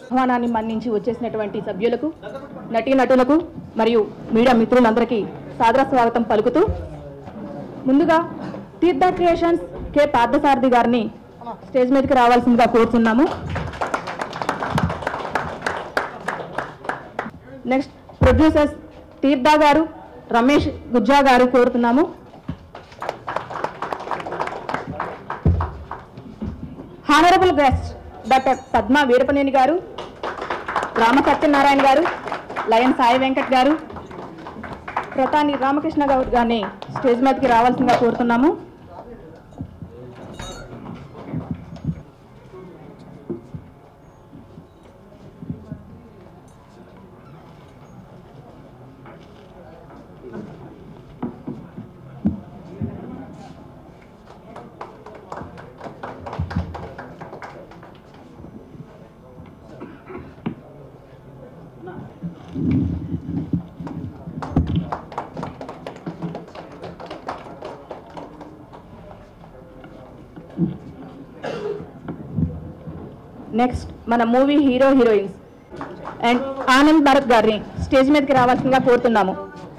ఆహ్వానాన్ని మన్నించి వచ్చేసినటువంటి సభ్యులకు నటీనటులకు మరియు మీడియా మిత్రులందరికీ సాదర స్వాగతం పలుకుతూ ముందుగా తీర్థ క్రియేషన్స్ కె పార్థసారథి గారిని స్టేజ్ మీదకి రావాల్సిందిగా కోరుతున్నాము నెక్స్ట్ ప్రొడ్యూసర్స్ తీర్థ గారు రమేష్ గుజ్జా గారు కోరుతున్నాము honourable guest doctor Padma Veerapaneni గారు రామ సత్యనారాయణ గారు లయన్ సాయి వెంకట్ గారు ప్రతాని రామకృష్ణ గౌడ్ గారిని స్టేజ్ మీదకి రావాల్సిందిగా కోరుతున్నాము నెక్స్ట్ మన movie hero heroines and Anand Bharat గారిని స్టేజ్ మీదకి రావాల్సిందిగా కోరుతున్నాము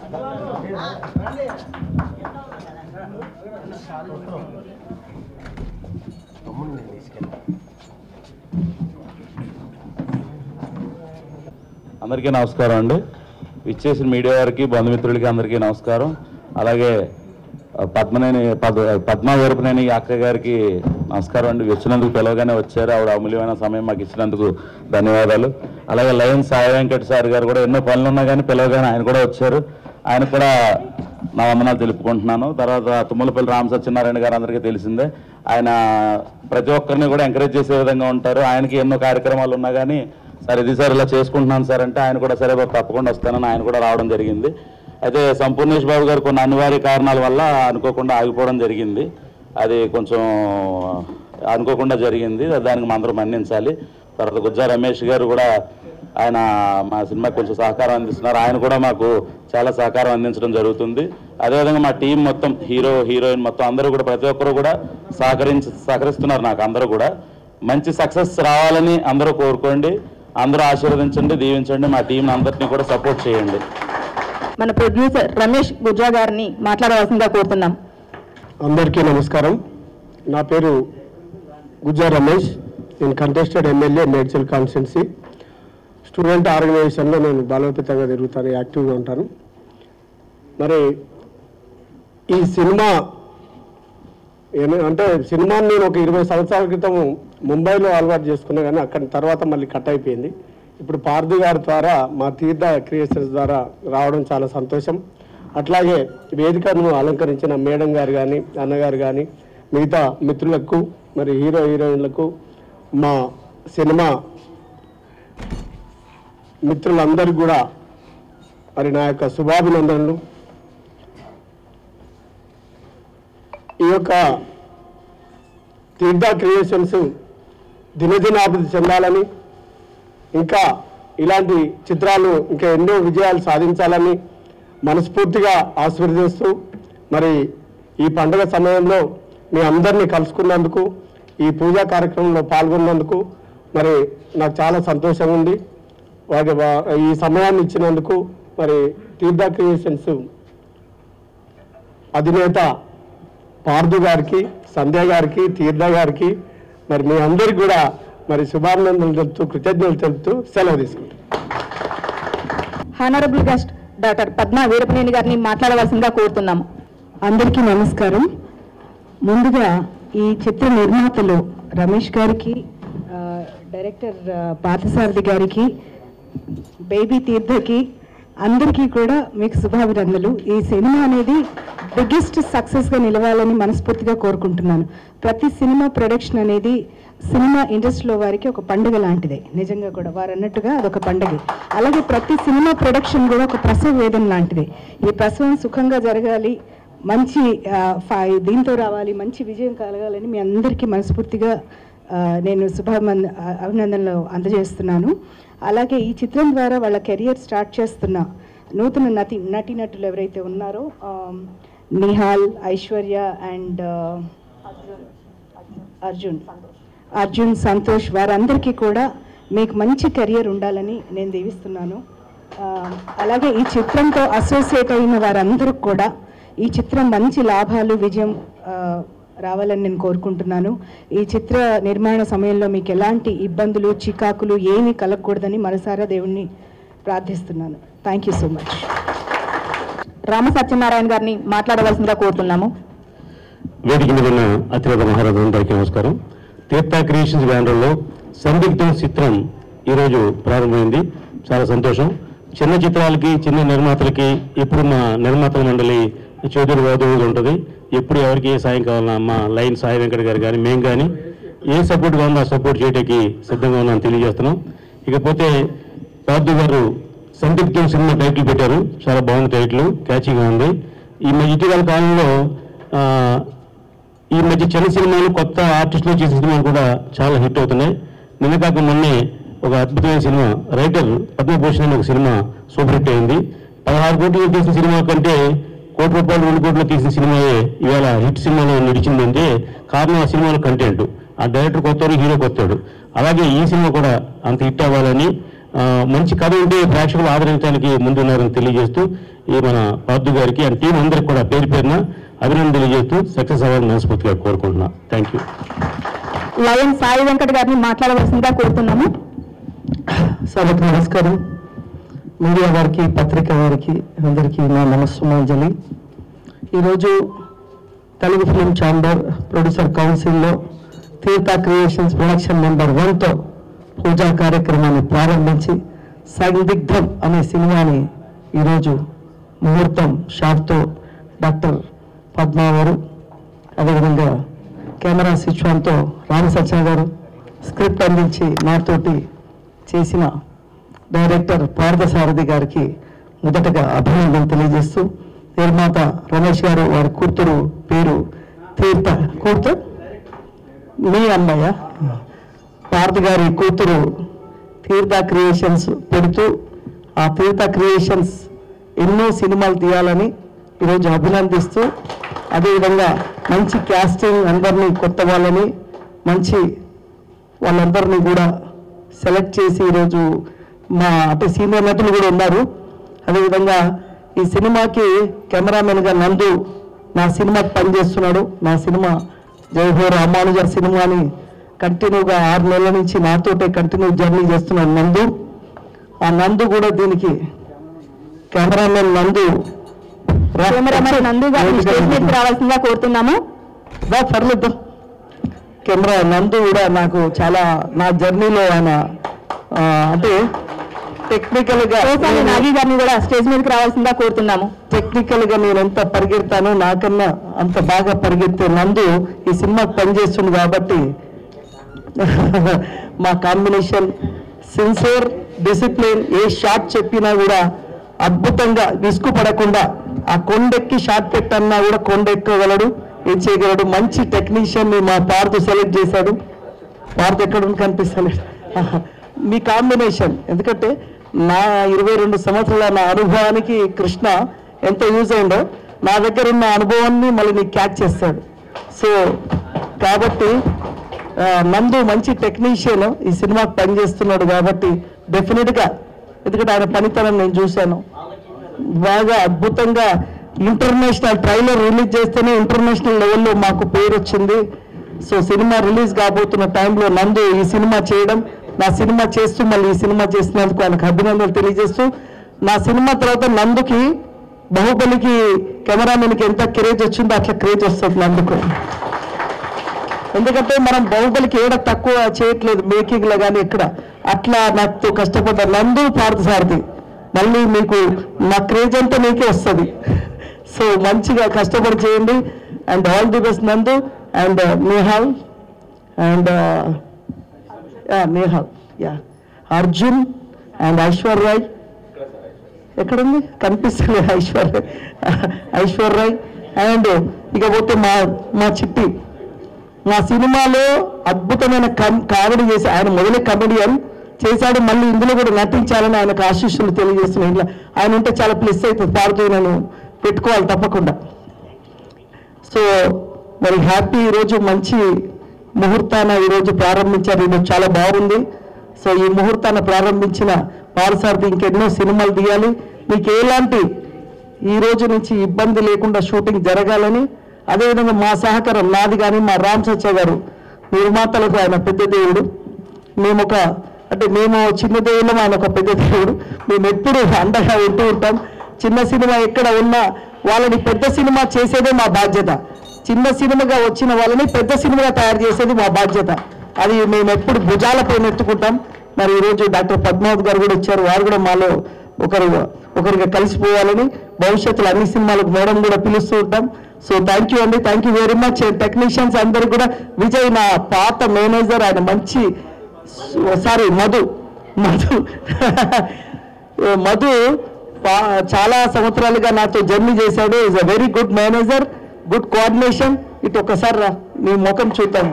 అందరికీ నమస్కారం అండి ఇచ్చేసిన మీడియా వారికి బంధుమిత్రులకి అందరికీ నమస్కారం అలాగే ఆ, పద్మనేని పద్ పద్మా వీరపనేని అక్క గారికి నమస్కారం అండి వచ్చినందుకు పిలవగానే వచ్చారు ఆవిడ అమూల్యమైన సమయం మాకు ఇచ్చినందుకు ధన్యవాదాలు అలాగే లయన్ సాయి వెంకట్ సార్ గారు కూడా ఎన్నో పనులు ఉన్నా కానీ పిలవగానే ఆయన కూడా వచ్చారు ఆయన కూడా నా వందనాలు తెలుపుకుంటున్నాను తర్వాత తుమ్మలపల్లి రామ సత్యనారాయణ గారు అందరికీ తెలిసిందే ఆయన ప్రతి ఒక్కరిని కూడా ఎంకరేజ్ చేసే విధంగా ఉంటారు ఆయనకి ఎన్నో కార్యక్రమాలు ఉన్నా కానీ సార్ ఇది సార్ ఇలా చేసుకుంటున్నాను సార్ అంటే ఆయన కూడా సరే బాబు తప్పకుండా వస్తానని ఆయన కూడా రావడం జరిగింది అయితే సంపూర్ణేష్ బాబు గారు కొన్ని అనివార్య కారణాల వల్ల అనుకోకుండా ఆగిపోవడం జరిగింది అది కొంచెం అనుకోకుండా జరిగింది దానికి అందరూ మన్నించాలి తర్వాత గుజ్జా రమేష్ గారు కూడా ఆయన మా సినిమాకి కొంచెం సహకారం అందిస్తున్నారు ఆయన కూడా మాకు చాలా సహకారం అందించడం జరుగుతుంది అదేవిధంగా మా టీం మొత్తం హీరో హీరోయిన్ మొత్తం అందరూ కూడా ప్రతి ఒక్కరు కూడా సహకరించి సహకరిస్తున్నారు నాకు అందరూ కూడా మంచి సక్సెస్ రావాలని అందరూ కోరుకోండి అందరూ ఆశీర్వదించండి దీవించండి మా టీం అందరినీ కూడా సపోర్ట్ చేయండి మన ప్రొడ్యూసర్ రమేష్ గుజ్జా గారిని మాట్లాడవలసిందిగా కోరుతున్నాం అందరికీ నమస్కారం నా పేరు గుజ్జా రమేష్ నేను contested MLA Medchal constituency student ఆర్గనైజేషన్లో నేను బలోపేతంగా తిరుగుతాను యాక్టివ్గా ఉంటాను మరి ఈ సినిమా ఏమి- అంటే సినిమాని నేను ఒక ఇరవై సంవత్సరాల క్రితం ముంబైలో అలవాటు చేసుకున్నా కానీ అక్కడి తర్వాత మళ్ళీ కట్ అయిపోయింది ఇప్పుడు పార్థు గారి ద్వారా మా తీర్థ క్రియేషన్స్ ద్వారా రావడం చాలా సంతోషం అట్లాగే వేదికను అలంకరించిన మేడం గారు కానీ అన్నగారు కానీ మిగతా మిత్రులకు మరి హీరో హీరోయిన్లకు మా సినిమా మిత్రులందరికీ కూడా మరి నా యొక్క శుభాభినందనలు ఈ యొక్క తీర్థ క్రియేషన్స్ దినదినాభివృద్ధి చెందాలని ఇంకా ఇలాంటి చిత్రాలు ఇంకా ఎన్నో విజయాలు సాధించాలని మనస్ఫూర్తిగా ఆశీర్వదిస్తూ మరి ఈ పండుగ సమయంలో మీ అందరినీ కలుసుకున్నందుకు ఈ పూజా కార్యక్రమంలో పాల్గొన్నందుకు మరి నాకు చాలా సంతోషంగా ఉంది వారి వా- ఈ సమయాన్ని ఇచ్చినందుకు మరి తీర్థ క్రియేషన్స్ అధినేత పార్థు గారికి సంధ్య గారికి తీర్థ గారికి మరి మీ అందరికి కూడా మరి శుభాభినందనలు తెలుపుతూ కృతజ్ఞతలు తెలుపుతూ సెలవు తీసుకుంటాం honourable guest doctor Padma Veerapaneni గారిని మాట్లాడవలసిందిగా కోరుతున్నాము అందరికీ నమస్కారం ముందుగా ఈ చిత్ర నిర్మాతలు రమేష్ గారికి ఆ, డైరెక్టర్ ఆ, పార్థసారథి గారికి బేబీ తీర్థకి అందరికీ కూడా మీకు శుభాభినందనలు ఈ సినిమా అనేది బిగ్గెస్ట్ సక్సెస్గా నిలవాలని మనస్ఫూర్తిగా కోరుకుంటున్నాను ప్రతి సినిమా ప్రొడక్షన్ అనేది సినిమా ఇండస్ట్రీలో వారికి ఒక పండుగ లాంటిదే నిజంగా కూడా వారు అన్నట్టుగా అదొక పండుగ అలాగే ప్రతి సినిమా ప్రొడక్షన్ కూడా ఒక ప్రసవ వేదన లాంటిదే ఈ ప్రసవం సుఖంగా జరగాలి మంచి ఆ, ఫా- దీంతో రావాలి మంచి విజయం కలగాలని మీ అందరికీ మనస్ఫూర్తిగా ఆ, నేను శుభాభినంద ఆ- అభినందనలు అందజేస్తున్నాను అలాగే ఈ చిత్రం ద్వారా వాళ్ళ కెరియర్ స్టార్ట్ చేస్తున్న నూతన నటి నటీనటులు ఎవరైతే ఉన్నారో ఆ, నిహాల్ ఐశ్వర్య అండ్ అర్జున్ అర్జున్ సంతోష్ వారందరికీ కూడా మీకు మంచి కెరియర్ ఉండాలని నేను దీవిస్తున్నాను ఆ, అలాగే ఈ చిత్రంతో అసోసియేట్ అయిన వారందరూ కూడా ఈ చిత్రం మంచి లాభాలు విజయం ఆ, రావాలని నేను కోరుకుంటున్నాను ఈ చిత్ర నిర్మాణ సమయంలో మీకు ఎలాంటి ఇబ్బందులు చికాకులు ఏమీ కలగకూడదని మనసారా దేవుణ్ణి ప్రార్థిస్తున్నాను thank you so much Rama Satyanarayana గారిని మాట్లాడవలసిందిగా కోరుతున్నాము వేదిక మీద ఉన్న అతిరథ మహారాజులందరికీ నమస్కారం తీర్థ క్రియేషన్స్ బ్యానర్లో సందిగ్ధం చిత్రం ఈరోజు ప్రారంభమైంది చాలా సంతోషం చిన్న చిత్రాలకి చిన్న నిర్మాతలకి ఎప్పుడు మా నిర్మాతల మండలి చౌదరి వాదవుడు ఉంటుంది ఎప్పుడు ఎవరికి ఏ సాయం కావాలన్నా మా లైన్ సాయి వెంకట గారు కానీ మేము కానీ ఏ సపోర్ట్గా ఉందో ఆ సపోర్ట్ చేయడానికి సిద్ధంగా ఉన్నాను తెలియజేస్తున్నాం ఇకపోతే పార్థు గారు సందిగ్ధం సినిమా టైటిల్ పెట్టారు చాలా బాగుంది టైటిల్ క్యాచింగ్గా ఉంది ఈ మధ్య ఇటీవల కాలంలో ఆ, ఈ మధ్య చిన్న సినిమాలు కొత్త ఆర్టిస్టులు చేసే సినిమాలు కూడా చాలా హిట్ అవుతున్నాయి నిన్న కాక మొన్నే ఒక అద్భుతమైన సినిమా రైటర్ పద్మభూషణ్ అనే ఒక సినిమా సూపర్ హిట్ అయింది పదహారు కోట్లు తీసిన సినిమా కంటే కోటి రూపాయలు రెండు కోట్లు తీసిన సినిమాయే ఇవాళ హిట్ సినిమాలో నిలిచిందంటే కారణం ఆ సినిమాలో కంటెంట్ ఆ డైరెక్టర్ కొత్తవాడు హీరో కొత్తాడు అలాగే ఈ సినిమా కూడా అంత హిట్ అవ్వాలని ఆ, మంచి కథ ఉంటే ప్రేక్షకులు ఆదరించడానికి ముందున్నారని తెలియజేస్తూ ఈ మన పార్థు గారికి అండ్ టీం అందరికి కూడా పేరు పేరున అభినందన తెలియజేస్తూ సక్సెస్ అవ్వాలని మనస్ఫూర్తిగా కోరుకుంటున్నా thank you lion Sai Venkat గారిని మాట్లాడవలసిందిగా కోరుతున్నాము సభకు నమస్కారం మీడియా వారికి పత్రిక వారికి అందరికీ నా నమస్సుమాంజలి ఈరోజు తెలుగు ఫిలిం ఛాంబర్ ప్రొడ్యూసర్ కౌన్సిల్లో తీర్థ క్రియేషన్స్ ప్రొడక్షన్ నెంబర్ వన్తో పూజా కార్యక్రమాన్ని ప్రారంభించి సందిగ్ధం అనే సినిమాని ఈరోజు ముహూర్తం షాట్తో డాక్టర్ పద్మా గారు అదేవిధంగా కెమెరా శిశ్వాంతో రామ్ సత్య గారు స్క్రిప్ట్ అందించి నాతోటి చేసిన డైరెక్టర్ పార్థసారథి గారికి మొదటగా అభినందన తెలియజేస్తూ నిర్మాత రమేష్ గారు వారి కూతురు పేరు తీర్థ కూతురు మీ అమ్మాయ పార్థ గారి కూతురు తీర్థ క్రియేషన్స్ పెడుతూ ఆ తీర్థ క్రియేషన్స్ ఎన్నో సినిమాలు తీయాలని ఈరోజు అభినందిస్తూ అదేవిధంగా మంచి క్యాస్టింగ్ అందరినీ కొత్త వాళ్ళని మంచి వాళ్ళందరినీ కూడా సెలెక్ట్ చేసి ఈరోజు మా అంటే సీనియర్ నటులు కూడా ఉన్నారు అదేవిధంగా ఈ సినిమాకి కెమెరామెన్గా నందు నా సినిమాకి పనిచేస్తున్నాడు నా సినిమా జయహో రామానుజ సినిమాని కంటిన్యూగా ఆరు నెలల నుంచి నాతోటే కంటిన్యూ జర్నీ చేస్తున్నాడు నందు ఆ నందు కూడా దీనికి కెమెరామెన్ నందు రా- కెమెరామెన్ నందు గారిని స్టేజ్ మీదకి రావాల్సిందిగా కోరుతున్నాము దా పర్లేదు కెమెరా నందు కూడా నాకు చాలా నా జర్నీలో ఆయన ఆ, అంటే టెక్నికల్ గా కోసాని నాగి గారిని కూడా స్టేజ్ మీదకి రావాల్సిందిగా కోరుతున్నాము టెక్నికల్ గా నేను ఎంత పరిగెడతానో నాకన్నా అంత బాగా పరిగెత్తే నందు ఈ సినిమాకి పనిచేస్తుంది కాబట్టి మా కాంబినేషన్ సిన్సియర్ డిసిప్లిన్ ఏ షాట్ చెప్పినా కూడా అద్భుతంగా విసుగు పడకుండా ఆ కొండెక్కి షాట్ పెట్టన్నా కూడా కొండెక్కగలడు ఏం చేయగలడు మంచి టెక్నీషియన్ ని మా పార్తు సెలెక్ట్ చేశాడు పార్తు ఎక్కడ ఉంది కనిపిస్తలేదు మీ కాంబినేషన్ ఎందుకంటే నా ఇరవై రెండు సంవత్సరాల నా అనుభవానికి కృష్ణ ఎంత యూజ్ అయిందో నా దగ్గర ఉన్న అనుభవాన్ని మళ్ళీ నీకు క్యాచ్ చేస్తాడు సో కాబట్టి ఆ, నందు మంచి టెక్నీషియన్ ఈ సినిమాకి పనిచేస్తున్నాడు కాబట్టి డెఫినెట్గా ఎందుకంటే ఆయన పనితనం నేను చూశాను బాగా అద్భుతంగా ఇంటర్నేషనల్ ట్రైలర్ రిలీజ్ చేస్తేనే ఇంటర్నేషనల్ లెవెల్లో మాకు పేరు వచ్చింది సో సినిమా రిలీజ్ కాబోతున్న టైంలో నందు ఈ సినిమా చేయడం నా సినిమా చేస్తూ మళ్ళీ ఈ సినిమా చేసినందుకు ఆయనకు అభినందనలు తెలియజేస్తూ నా సినిమా తర్వాత నందుకి బాహుబలికి కెమెరామెన్కి ఎంత క్రేజ్ వచ్చిందో అట్లా క్రేజ్ వస్తుంది నందుకు ఎందుకంటే మనం బాహుబలికి ఏడ తక్కువ చేయట్లేదు మేకింగ్ లో కానీ ఎక్కడ అట్లా నాకు కష్టపడ్డ నందు పార్థసారథి మళ్ళీ మీకు నా క్రేజ్ అంతా మీకే వస్తుంది సో మంచిగా కష్టపడి చేయండి and all the best Nandu and Nehal and Nehal yeah Arjun and Aishwar Rai ఎక్కడుంది కనిపిస్తుంది ఐశ్వర్ ఐశ్వర్ రాయ్ అండ్ ఇకపోతే మా మా చిట్టి మా సినిమాలో అద్భుతమైన కం- కామెడీ చేసి ఆయన మొదలే కమెడియన్ చేశాడు మళ్ళీ ఇందులో కూడా నటించాలని ఆయనకు ఆశీస్సులు తెలియజేస్తున్నాయి ఇంట్లో ఆయన ఉంటే చాలా ప్లస్ అవుతుంది పాడుతూ నేను పెట్టుకోవాలి తప్పకుండా సో మరి హ్యాపీ ఈరోజు మంచి ముహూర్తాన ఈరోజు ప్రారంభించారు ఈరోజు చాలా బాగుంది సో సో ఈ ముహూర్తాన్ని ప్రారంభించిన పాలసారథి ఇంకెన్నో సినిమాలు తీయాలి మీకు ఎలాంటి ఈ రోజు నుంచి ఇబ్బంది లేకుండా షూటింగ్ జరగాలని అదేవిధంగా మా సహకారం నాది కానీ మా రామ్ సత్య గారు నిర్మాతలకు ఆయన పెద్ద దేవుడు మేము ఒక అంటే మేము చిన్న దేవుళ్ళం ఆయన ఒక పెద్ద దేవుడు మేము ఎప్పుడు అండగా ఉంటూ ఉంటాం చిన్న సినిమా ఎక్కడ ఉన్నా వాళ్ళని పెద్ద సినిమా చేసేదే మా బాధ్యత చిన్న సినిమాగా వచ్చిన వాళ్ళని పెద్ద సినిమాగా తయారు చేసేది మా బాధ్యత అది మేము ఎప్పుడు భుజాలపై ఎత్తుకుంటాం మరి ఈరోజు డాక్టర్ పద్మావత్ గారు కూడా వచ్చారు వారు కూడా మాలో ఒకరు ఒకరిగా కలిసిపోవాలని భవిష్యత్తులో అన్ని సినిమాలకు మేడం కూడా పిలుస్తూ ఉంటాం సో థ్యాంక్ యూ అండి thank you very much technicians అందరు కూడా విజయ్ నా పాత మేనేజర్ ఆయన మంచి సారీ మధు మధు మధు పా- చాలా సంవత్సరాలుగా నాతో జర్నీ చేశాడు is a very good manager good coordination ఇటు ఒకసారి రా నీ ముఖం చూద్దాం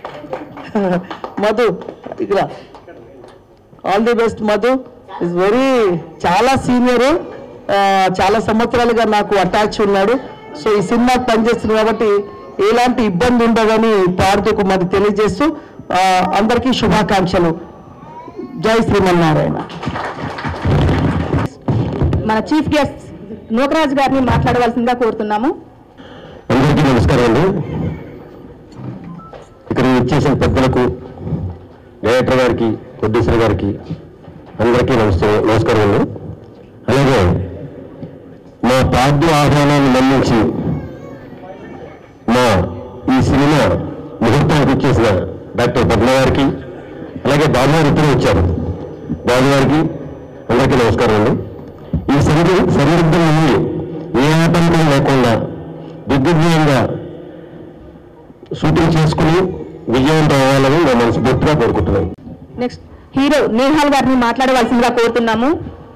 మధు ఇక్కడ all the best Madhu is very చాలా సీనియర్ చాలా సంవత్సరాలుగా నాకు అటాచ్ ఉన్నాడు సో ఈ సినిమాకి పనిచేస్తుంది కాబట్టి ఎలాంటి ఇబ్బంది ఉండదని పార్థకు మరి తెలియజేస్తూ ఆ, అందరికీ శుభాకాంక్షలు జై శ్రీమన్నారాయణ మన చీఫ్ గెస్ట్ నూకరాజ్ గారిని మాట్లాడవలసిందిగా కోరుతున్నాము అందరికీ నమస్కారం అండి ఇక్కడ ఇచ్చేసిన పెద్దలకు డైరెక్టర్ గారికి ప్రొడ్యూసర్ గారికి అందరికీ నమస్తే నమస్కారం అండి అలాగే మా పార్టీ ఆహ్వానాన్ని మన్నించి మా ఈ సినిమా ముహూర్తానికి వచ్చేసిన డాక్టర్ పద్మ గారికి అలాగే బాబు గారు ఇద్దరు వచ్చారు బాబు గారికి అందరికీ నమస్కారం అండి ఈ సంధి సందిగ్ధం నుండి ఏ ఆటంకం లేకుండా దిగ్విజయంగా షూటింగ్ చేసుకుని విజయవంతం అవ్వాలని నేను మనస్ఫూర్తిగా కోరుకుంటున్నాను నెక్స్ట్ హీరో నేహాల్ గారిని మాట్లాడవలసిందిగా కోరుతున్నాము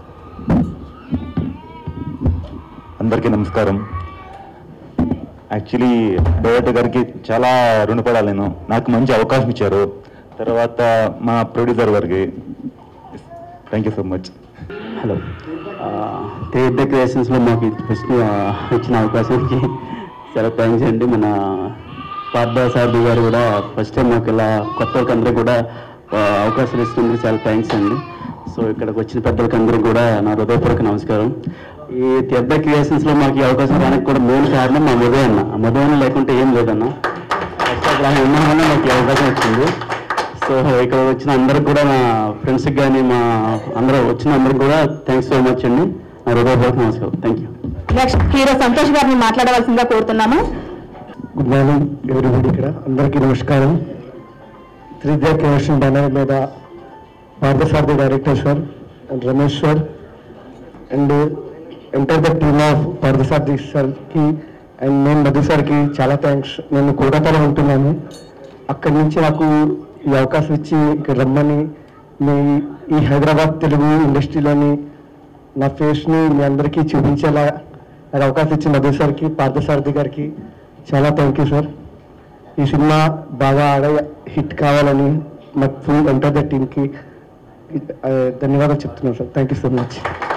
అందరికీ నమస్కారం యాక్చువల్లీ డైరెక్టర్ గారికి చాలా రుణపడాలి నేను నాకు మంచి అవకాశం ఇచ్చారు తర్వాత మా ప్రొడ్యూసర్ గారికి thank you so much hello Theertha క్రియేషన్స్లో మాకు ఫస్ట్ ఇచ్చిన అవకాశానికి చాలా థ్యాంక్స్ అండి మన పార్థ సారథి గారు కూడా ఫస్ట్ టైం మాకు ఇలా కొత్త వాళ్ళకందరూ కూడా ఆ, అవకాశాలు ఇస్తున్నందుకు చాలా థ్యాంక్స్ అండి సో ఇక్కడికి వచ్చిన పెద్దలకి అందరూ కూడా నా హృదయపూర్వక నమస్కారం ఈ తీర్థ క్రియేషన్స్లో మాకు ఈ అవకాశం రావడానికి కూడా మెయిన్ కారణం మా మధు అన్న ఆ మధు అన్న లేకుంటే ఏం లేదన్న ఫస్ట్ అక్కడ ఆయన ఉండడం వల్ల మాకు ఈ అవకాశం వచ్చింది సో ఇక్కడ వచ్చిన అందరికి కూడా నా ఫ్రెండ్స్కి కానీ మా అందరూ వచ్చిన అందరికి కూడా థ్యాంక్స్ సో మచ్ అండి నా హృదయపూర్వక నమస్కారం thank you next hero Santosh గారిని మాట్లాడవలసిందిగా కోరుతున్నాము గుడ్ మార్నింగ్ ఎవరిబడి ఇక్కడ అందరికీ నమస్కారం త్రిద్యా క్రియేషన్ బ్యానర్ మీద Parthasarathi director sir and Ramesh sir and enter the team of Parthasarathi సార్కి అండ్ నేను మధు సార్కి చాలా థ్యాంక్స్ నేను కోటతలో ఉంటున్నాను అక్కడి నుంచి నాకు ఈ అవకాశం ఇచ్చి ఇక్కడ రమ్మని మీ ఈ హైదరాబాద్ తెలుగు ఇండస్ట్రీలోని నా ఫేస్ని మీ అందరికీ చూపించేలా నాకు అవకాశం ఇచ్చిన మధు సార్కి పార్థసారథి గారికి చాలా థ్యాంక్ యూ సార్ ఈ సినిమా బాగా ఆడ హిట్ కావాలని మా ఫుల్ ఎంటర్ ద టీమ్కి ధన్యవాదాలు చెప్తున్నాను sir thank you so much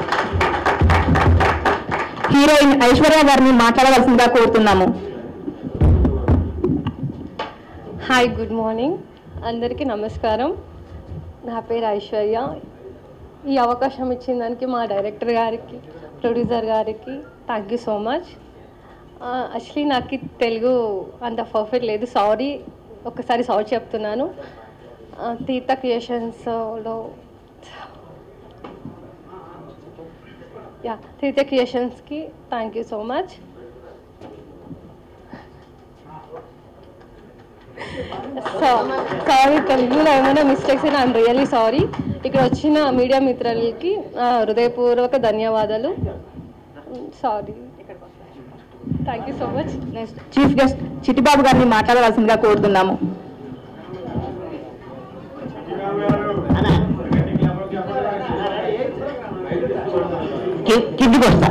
heroine Aishwarya గారిని మాట్లాడవలసిందిగా కోరుతున్నాము హాయ్ గుడ్ మార్నింగ్ అందరికీ నమస్కారం నా పేరు ఐశ్వర్య ఈ అవకాశం ఇచ్చిన దానికి మా డైరెక్టర్ గారికి ప్రొడ్యూసర్ గారికి thank you so much actually నాకు తెలుగు అంత పర్ఫెక్ట్ లేదు సారీ ఒకసారి సారీ చెప్తున్నాను ఆ, తీర్థ క్రియేషన్స్లో యా తీర్థ క్రియేషన్స్కి thank you so much sorry తెలుగులో ఏమైనా మిస్టేక్స్ అయినా ఐఎమ్ రియల్లీ సారీ ఇక్కడ వచ్చిన మీడియా మిత్రులకి ఆ, హృదయపూర్వక ధన్యవాదాలు sorry thank you so much next chief guest Chittibabu గారిని మాట్లాడవలసిందిగా కోరుతున్నాము కిందికి వస్తా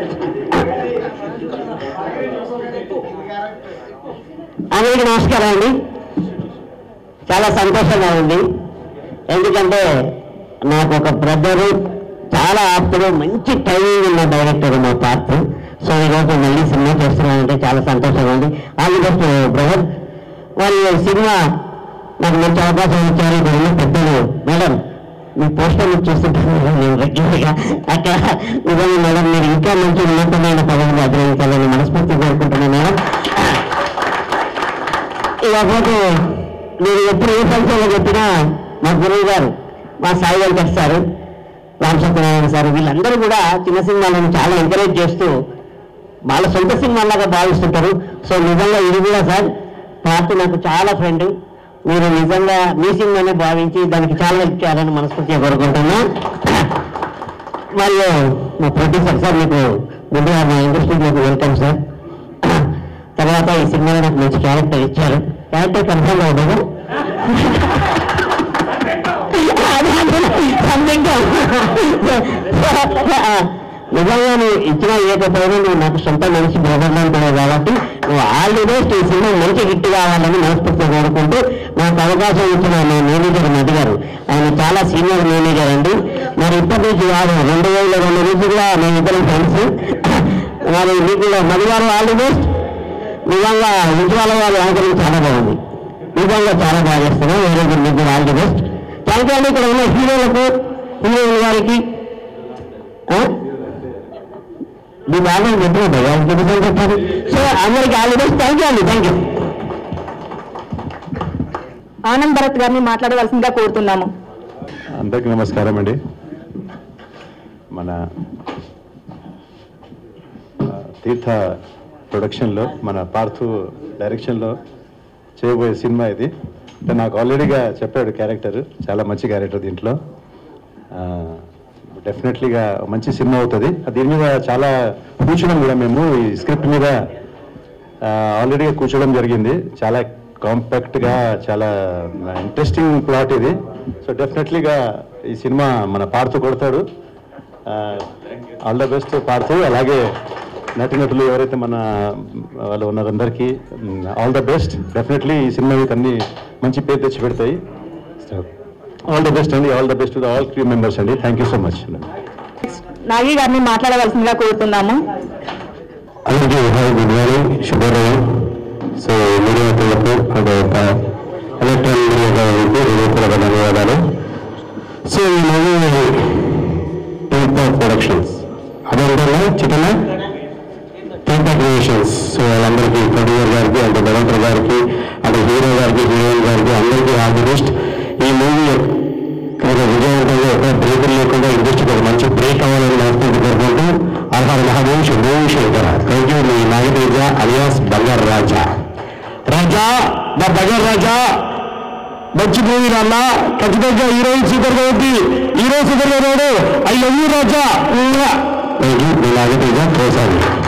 అందరికీ నమస్కారం అండి చాలా సంతోషంగా ఉంది ఎందుకంటే నాకు ఒక బ్రదరు చాలా ఆప్తుడు మంచి టైమింగ్ ఉన్న డైరెక్టర్ మా పార్ట్ సో ఈరోజు మళ్ళీ సినిమా చేస్తున్నానంటే చాలా సంతోషంగా ఉంది ఆల్ ది బెస్ట్ బ్రదర్ వాళ్ళు సినిమా నాకు మంచి అవకాశం ఇచ్చారు ఇక్కడ ఉన్న పెద్దలు మేడం మీ పోస్టర్లు చూస్తుంటాను నేను రెగ్యులర్గా అక్కడ నిజంగా మేడం మీరు ఇంకా మంచి ఉన్నతమైన పదవులు అభినందించాలని మనస్ఫూర్తి కోరుకుంటున్నాను మేడం ఇకపోతే నేను ఎప్పుడు ఏ ఫంక్షన్లో చెప్పినా మా గురువు గారు మా సాయి వెంకట్ సారు రామ్ సత్యనారాయణ సార్ వీళ్ళందరూ కూడా చిన్న సినిమాలను చాలా ఎంకరేజ్ చేస్తూ వాళ్ళ సొంత సినిమాలాగా భావిస్తుంటారు సో నిజంగా ఇది కూడా సార్ పార్ట్ నాకు చాలా ఫ్రెండ్ మీరు నిజంగా మీ సినిమానే భావించి దానికి చాలా హెల్ప్ చేయాలని మనస్ఫూర్తిగా కోరుకుంటున్నా మరియు మా ప్రొడ్యూసర్ సార్ మీకు ముందుగా మా ఇండస్ట్రీలోకి వెల్కమ్ సార్ తర్వాత ఈ సినిమాలో నాకు మంచి క్యారెక్టర్ ఇచ్చారు క్యారెక్టర్ కన్ఫర్మ్ అవ్వదు సంథింగ్ నిజంగా నువ్వు ఇచ్చిన ఇవ్వకపోయినా నువ్వు నాకు సొంత మనిషి బ్రదర్ అంటున్నావు కాబట్టి నువ్వు ఆల్ ది బెస్ట్ ఈ సినిమా మంచి హిట్ కావాలని మనస్ఫూర్తిగా కోరుకుంటూ నాకు అవకాశం ఇచ్చిన మా మేనేజర్ మధు గారు ఆయన చాలా సీనియర్ మేనేజర్ అండి మరి ఇప్పటి నుంచి కాదు రెండు వేల రెండు నుంచి కూడా మేము ఇద్దరం ఫ్రెండ్స్ మరి మీకు కూడా మధు గారు ఆల్ ది బెస్ట్ నిజంగా ఉజ్వాల గారి యాంకరింగ్ చాలా బాగుంది నిజంగా చాలా బాగా చేస్తున్నాం వేరే గురి మీకు all the best thank you అండి ఇక్కడ ఉన్న హీరోలకు హీరోయిన్ గారికి ఆ? మీ బాగా చెప్పిన భయ్యా ఇంకెన్ని చెప్పారు సో అందరికి all the best thank you అండి థ్యాంక్ యూ ఆనంద్ భరత్ గారిని మాట్లాడవలసిందిగా కోరుతున్నాము అందరికీ నమస్కారం అండి మన ఆ, తీర్థ ప్రొడక్షన్లో మన పార్థు డైరెక్షన్లో చేయబోయే సినిమా ఇది అంటే నాకు ఆల్రెడీగా చెప్పాడు క్యారెక్టర్ చాలా మంచి క్యారెక్టర్ దీంట్లో డెఫినెట్లీగా మంచి సినిమా అవుతుంది దీని మీద చాలా కూర్చోడం కూడా మేము ఈ స్క్రిప్ట్ మీద ఆల్రెడీగా కూర్చోవడం జరిగింది చాలా కాంపాక్ట్గా చాలా ఇంట్రెస్టింగ్ ప్లాట్ ఇది సో డెఫినెట్లీగా ఈ సినిమా మన పార్థు కొడతాడు ఆల్ ద బెస్ట్ పార్థు అలాగే నటినటులు ఎవరైతే మన వాళ్ళు ఉన్నారో అందరికీ ఆల్ ద బెస్ట్ డెఫినెట్లీ ఈ సినిమా మీకు అన్ని మంచి పేరు తెచ్చి పెడతాయి ఆల్ ద బెస్ట్ అండి all the best to all crew members అండి thank you so much Nagi గారిని మాట్లాడవలసిందిగా కోరుతున్నాము అందరికీ హాయ్ గుడ్ మార్నింగ్ శుభోదయం సో మీడియా మిత్రులకు అంటే ఎలక్ట్రానిక్ మీడియా వాళ్ళకి హృదయపూర్వక ధన్యవాదాలు సో ఈ మూవీ తీర్థ ప్రొడక్షన్స్ అదేవిధంగా చికెన్ తీర్థ క్రియేషన్స్ సో వాళ్ళందరికీ ప్రొడ్యూసర్ గారికి అంటే డైరెక్టర్ గారికి అంటే హీరో గారికి హీరోయిన్ గారికి అందరికీ ఆల్ ది బెస్ట్ ఈ మూవీ కొంచెం విజయవంతంగా ఒక బ్రేకులు లేకుండా ఇండస్ట్రీకి ఒక మంచి బ్రేక్ అవ్వాలని మనస్ఫూర్తి కోరుకుంటూ ఆహార మహాదేవ్ శుభోం శంకర థ్యాంక్ యూ మీ నాగతేజ అలియాస్ బంగారు రాజా రాజా మా బంగారు రాజా మంచి మూవీ నాన్న ఖచ్చితంగా హీరోయిన్ సూపర్ గా ఉంది హీరో సూపర్ గా ఉన్నాడు I love you Raja thank you మీ నాగతేజ కోసాలి